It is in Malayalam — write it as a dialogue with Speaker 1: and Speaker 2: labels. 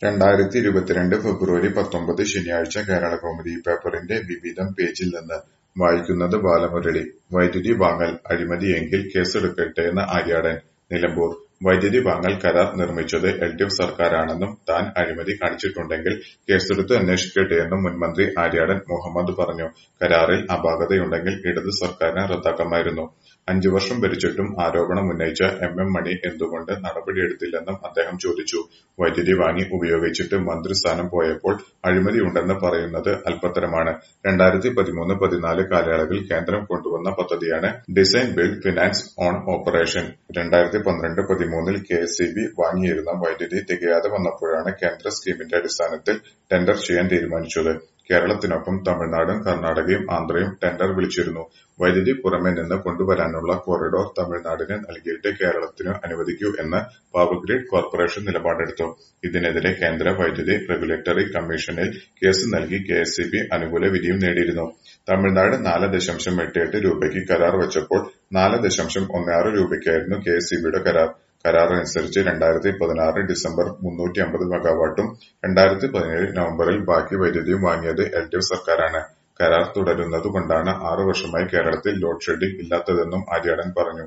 Speaker 1: രണ്ടായിരത്തി ഇരുപത്തിരണ്ട് ഫെബ്രുവരി പത്തൊമ്പത് ശനിയാഴ്ച കേരളകൗമുദി പേപ്പറിന്റെ വിവിധം പേജിൽ നിന്ന് വായിക്കുന്നത് ബാലമുരളി വൈദ്യുതി വാങ്ങൽ അഴിമതിയെങ്കിൽ കേസെടുക്കട്ടെന്ന് ആര്യാടൻ നിലമ്പൂർ വൈദ്യുതി വാങ്ങൽ കരാർ നിർമ്മിച്ചത് എൽഡിഎഫ് സർക്കാരാണെന്നും താൻ അഴിമതി കാണിച്ചിട്ടുണ്ടെങ്കിൽ കേസെടുത്ത് അന്വേഷിക്കട്ടെയെന്നും മുൻമന്ത്രി ആര്യാടൻ മുഹമ്മദ് പറഞ്ഞു. കരാറിൽ അപാകതയുണ്ടെങ്കിൽ ഇടത് സർക്കാരിന് റദ്ദാക്കാമായിരുന്നു. അഞ്ചു വർഷം ഭരിച്ചിട്ടും ആരോപണമുന്നയിച്ച എം. എം. മണി എന്തുകൊണ്ട് നടപടിയെടുത്തില്ലെന്നും അദ്ദേഹം ചോദിച്ചു. വൈദ്യുതി വാങ്ങി ഉപയോഗിച്ചിട്ട് മന്ത്രിസ്ഥാനം പോയപ്പോൾ അഴിമതിയുണ്ടെന്ന് പറയുന്നത് അൽപത്തരമാണ്. രണ്ടായിരത്തി പതിമൂന്ന് പതിനാല് കാലയളവിൽ കേന്ദ്രം കൊണ്ടുവന്ന പദ്ധതിയാണ് design build finance own operation. രണ്ടായിരത്തി പന്ത്രണ്ട് പതിമൂന്നിൽ കെഎസ്ഇബി വാങ്ങിയിരുന്ന വൈദ്യുതി തികയാതെ വന്നപ്പോഴാണ് കേന്ദ്ര സ്കീമിന്റെ അടിസ്ഥാനത്തിൽ ടെൻഡർ ചെയ്യാൻ തീരുമാനിച്ചത്. കേരളത്തിനൊപ്പം തമിഴ്നാടും കർണാടകയും ആന്ധ്രയും ടെൻഡർ വിളിച്ചിരുന്നു. വൈദ്യുതി പുറമെ നിന്ന് കൊണ്ടുവരാനുള്ള കോറിഡോർ തമിഴ്നാടിന് നൽകിയിട്ട് കേരളത്തിനു അനുവദിക്കൂ എന്ന് പവർ ഗ്രിഡ് കോർപ്പറേഷൻ നിലപാടെടുത്തു. ഇതിനെതിരെ കേന്ദ്ര വൈദ്യുതി റെഗുലേറ്ററി കമ്മീഷനിൽ കേസ് നൽകി കെഎസ്ഇബി അനുകൂല വിധിയും നേടിയിരുന്നു. തമിഴ്നാട് നാല് ദശാംശം എട്ട് എട്ട് രൂപയ്ക്ക് കരാർ വച്ചപ്പോൾ നാല് ദശാംശം ഒന്ന് ആറ് രൂപയ്ക്കായിരുന്നു കെഎസ്ഇബിയുടെ കരാർ. കരാറനുസരിച്ച് രണ്ടായിരത്തി പതിനാറ് ഡിസംബർ മുന്നൂറ്റിയമ്പത് മെഗാവാട്ടും രണ്ടായിരത്തി പതിനേഴ് നവംബറിൽ ബാക്കി വൈദ്യുതിയും വാങ്ങിയത് എൽഡിഎഫ് സർക്കാരാണ്. കരാർ തുടരുന്നതുകൊണ്ടാണ് ആറ് വർഷമായി കേരളത്തിൽ ലോഡ് ഷെഡ്ഡിംഗ് ഇല്ലാത്തതെന്നും ആര്യാടൻ പറഞ്ഞു.